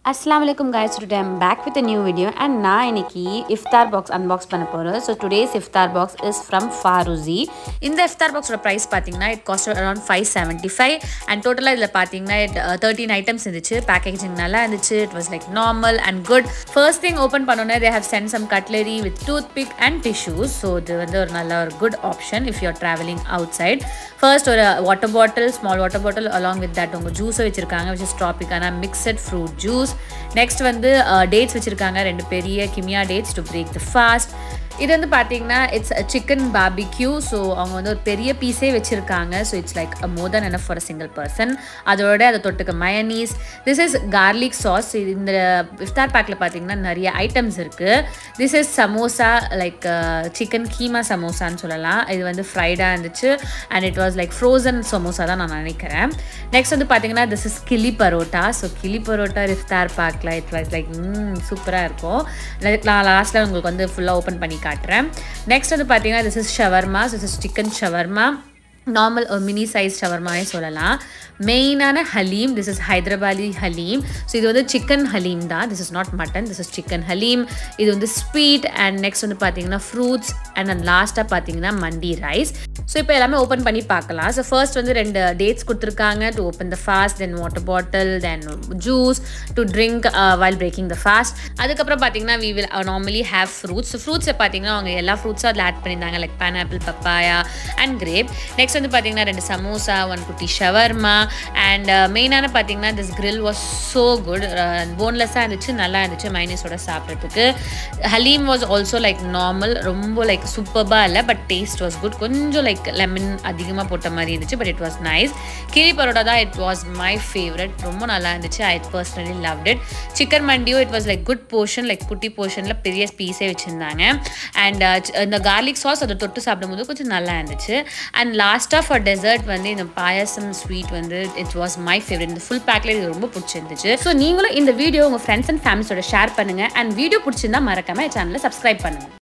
அஸ்லாம் வலைக்கும் guys today I'm back with a new video and நான் இன்னைக்கு இஃப்தார் பாக்ஸ் அன்பாக்ஸ் பண்ண போகிறேன் so today's iftar box is from ஃபாரூசி இந்த இஃப்தார் பாக்ஸோட ப்ரைஸ் பார்த்தீங்கன்னா it cost around five seventy five and டோட்டலாக இதில் பார்த்தீங்கன்னா இட் தேர்ட்டின் ஐட்டம்ஸ் இருந்துச்சு பேக்கேஜிங் நல்லா இருந்துச்சு it was like normal and good first thing open பண்ணோன்னே they have sent some cutlery with toothpick and tissues so இது வந்து ஒரு நல்ல ஒரு good option if you are travelling outside first ஒரு water bottle small water bottle along with that உங்கள் ஜூஸை வச்சுருக்காங்க விச் இஸ் டாபிக்கான மிக்சட் ஃப்ரூட் ஜூஸ் நெக்ஸ்ட் வந்து டேட்ஸ் வச்சுருக்காங்க ரெண்டு பெரிய Kimia dates to break the fast இது வந்து பார்த்தீங்கன்னா இட்ஸ் சிக்கன் பாபிக்யூ ஸோ அவங்க வந்து ஒரு பெரிய பீஸே வச்சுருக்காங்க so it's like more then enough for a single person அதோட அதை தொட்டுக்க mayonnaise this is garlic sauce இந்த இஃப்தார் பேக்கில் பார்த்தீங்கன்னா நிறைய ஐட்டம்ஸ் இருக்குது this is samosa like chicken keema சமோசான்னு சொல்லலாம் இது வந்து ஃப்ரைடாக இருந்துச்சு and it was like frozen samosa தான் நான் நினைக்கிறேன் நெக்ஸ்ட் வந்து பார்த்தீங்கன்னா திஸ் இஸ் கிளி பரோட்டா ஸோ கிளி பரோட்டா இஃப்தார் பேக்கில் இட் வாஸ் லைக் சூப்பராக இருக்கும் நான் லாஸ்ட்டில் உங்களுக்கு வந்து ஃபுல்லாக ஓப்பன் பண்ணி காட்டுறேன் நெக்ஸ்ட் வந்து பார்த்தீங்கன்னா this is shawarma this is chicken shawarma normal ஒரு மினி சைஸ் ஷவர்மாவே சொல்லலாம் மெயினான haleem this is Hyderabadi haleem so இது வந்து சிக்கன் ஹலீம் தான் this is not mutton this is chicken haleem இது வந்து ஸ்வீட் அண்ட் நெக்ஸ்ட் வந்து பார்த்தீங்கன்னா ஃப்ரூட்ஸ் அண்ட் அண்ட் லாஸ்ட்டாக பார்த்தீங்கன்னா மண்டி ரைஸ் ஸோ இப்போ எல்லாமே ஓப்பன் பண்ணி பார்க்கலாம் ஸோ ஃபர்ஸ்ட் வந்து ரெண்டு டேட்ஸ் கொடுத்துருக்காங்க to open the fast then water bottle then juice to drink while breaking the fast அதுக்கப்புறம் பார்த்தீங்கன்னா we will normally have fruits ஃப்ரூட்ஸை பார்த்தீங்கன்னா அவங்க எல்லா ஃப்ரூட்ஸும் அதில் ஆட் பண்ணியிருந்தாங்க like pineapple papaya and grape next வந்து பார்த்தீங்கன்னா ரெண்டு சமோசா ஒன் குட்டி ஷவர்மா அண்ட் மெயினான பார்த்தீங்கன்னா this grill was so good போன்லெஸ்ஸாக இருந்துச்சு நல்லா இருந்துச்சு மைனஸோட சாப்பிட்றதுக்கு haleem was also like normal ரொம்ப லைக் சூப்பர்பாக இல்லை பட் டேஸ்ட் வாஸ் குட் கொஞ்சம் லைக் லெமன் அதிகமாக போட்ட மாதிரி இருந்துச்சு பட் இட் வாஸ் நைஸ் கிரி பரோட்டா தான் இட் வாஸ் மை ஃபேவரட் ரொம்ப நல்லா இருந்துச்சு I personally loved it chicken மண்டியும் it was like good portion like குட்டி போர்ஷனில் பெரிய பீஸே வச்சுருந்தாங்க அண்ட் இந்த கார்லிக் சாஸ் அதை தொட்டு சாப்பிடும்போது கொஞ்சம் நல்லா இருந்துச்சு அண்ட் லாஸ்ட்டாக ஃபார் டெசர்ட் வந்து இந்த பாயசம் ஸ்வீட் வந்து இட் வாஸ் மை ஃபேவரட் இந்த ஃபுல் பேக்கில் இது ரொம்ப பிடிச்சிருந்துச்சு ஸோ நீங்களும் இந்த வீடியோ உங்கள் ஃப்ரெண்ட்ஸ் அண்ட் ஃபேமிலிஸோட ஷேர் பண்ணுங்கள் அண்ட் வீடியோ பிடிச்சிருந்தா மறக்காம சேனலை சப்ஸ்கிரைப் பண்ணுங்கள்